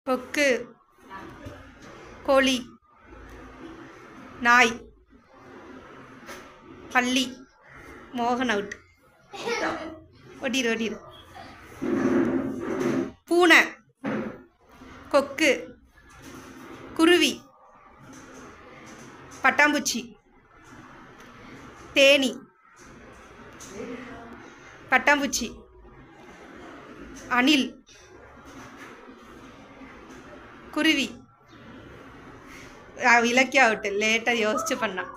கொக்கு கோழி நாய் பள்ளி மோகன் அவுட் ஒட்டிரு ஒட்டிரு பூனை கொக்கு குருவி பட்டாம்பூச்சி தேனி பட்டாம்பூச்சி அணில் குருவி அஹ் இலக்கியா அவுட்டு லேட்டாக யோசிச்சு பண்ணான்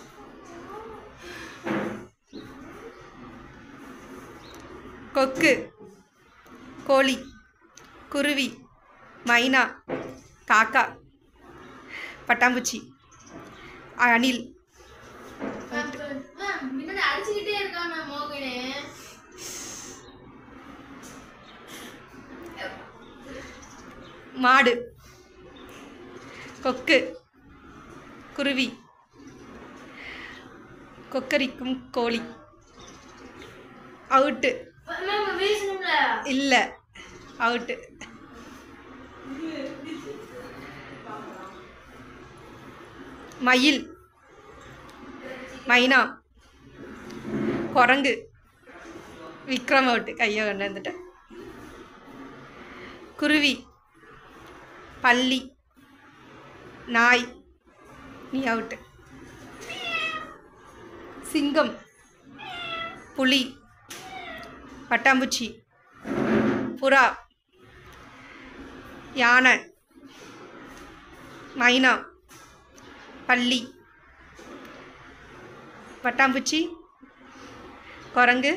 கொக்கு கோழி குருவி மைனா காக்கா பட்டாம்பூச்சி அணில் முன்னாடி அடிச்சுக்கிட்டே இருக்கான் மோகனே மாடு கொக்கு குருவி கொக்கரிக்கும் கோழி அவுட்டு மேம் வீசணும்ல இல்லை அவுட்டு மயில் மைனா குரங்கு விக்ரம் அவுட்டு கையை கொண்டு வந்துட்டேன் குருவி பள்ளி நாய் நீ அவுட்டு சிங்கம் புலி பட்டாம்பூச்சி புறா யானை மைனா பள்ளி பட்டாம்பூச்சி குரங்கு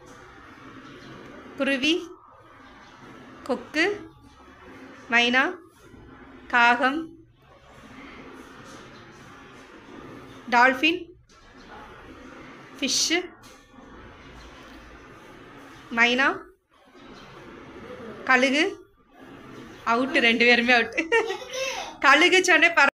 குருவி கொக்கு மைனா காகம் டால்ஃபின் ஃபிஷ்ஷு மைனா கழுகு அவுட்டு ரெண்டு பேருமே அவுட்டு கழுகு சொன்னே பர